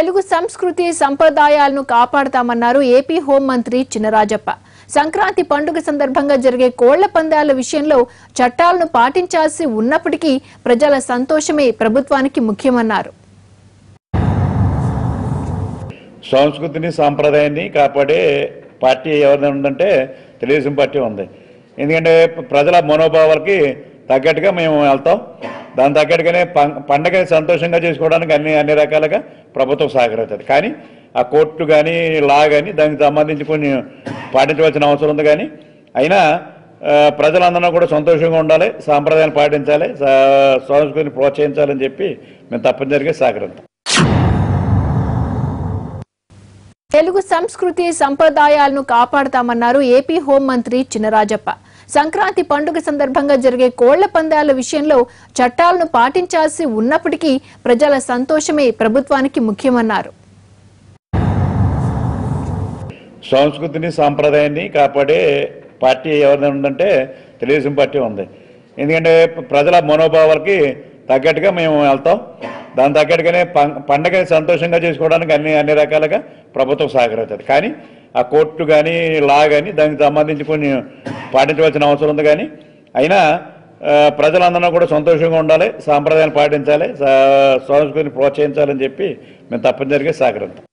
తెలుగు సంస్కృతి సంప్రదాయాలను కాపాడతామన్నారు ఏపీ హోంమంత్రి చినరాజప్ప సంక్రాంతి పండుగ సందర్భంగా జరిగే కోళ్ల పందాల విషయంలో చట్టాలను పాటించాల్సి ఉన్నప్పటికీ ప్రజల సంతోషమే ప్రభుత్వానికి ముఖ్యమన్నారు సంస్కృతిని సాంప్రదాయాన్ని కాపాడే పార్టీ ఎవరైనా ఉందంటే తెలుగుదేశం పార్టీ ఉంది ఎందుకంటే ప్రజల మనోభావాలకి తగ్గట్టుగా మేము వెళ్తాం దాని తగ్గట్టుగానే పం- పండగ సంతోషంగా చేసుకోవడానికి అన్ని అన్ని రకాలుగా ప్రభుత్వం సహకరిస్తుంది కానీ ఆ కోర్టు కానీ లా కానీ దానికి సంబంధించి కొన్ని పాటించవలసిన అవసరం ఉంది కానీ అయినా ఆ, ప్రజలందరూ కూడా సంతోషంగా ఉండాలి సాంప్రదాయాలు పాటించాలి సా- సంస్కృతిని ప్రోత్సహించాలని చెప్పి మేము తప్పనిసరిగా సహకరిస్తాం తెలుగు సంస్కృతి సంప్రదాయాలను కాపాడతామన్నారు ఏపీ హోంమంత్రి చినరాజప్ప సంక్రాంతి పండుగ సందర్భంగా జరిగే కోళ్ల పందాల విషయంలో చట్టాలను పాటించాల్సి ఉన్నప్పటికీ ప్రజల సంతోషమే ప్రభుత్వానికి ముఖ్యమన్నారు సంస్కృతిని సాంప్రదాయాన్ని కాపాడే పార్టీ ఎవరైనా ఉందంటే తెలుగుదేశం పార్టీ ఉంది ఎందుకంటే ప్రజల మనోభావాలకి తగ్గట్టుగా మేము వెళ్తాం దాని తగ్గట్టుగానే పం- పండగ సంతోషంగా చేసుకోవడానికి అన్ని అన్ని రకాలుగా ప్రభుత్వం సహకరిస్తుంది కానీ ఆ కోర్టు కానీ లా కానీ దానికి సంబంధించి కొన్ని పాటించవలసిన అవసరం ఉంది కానీ అయినా ఆ, ప్రజలందరూ కూడా సంతోషంగా ఉండాలి సాంప్రదాయాలు పాటించాలి సా- సంస్కృతిని ప్రోత్సహించాలని చెప్పి మేము తప్పనిసరిగా సహకరిస్తాం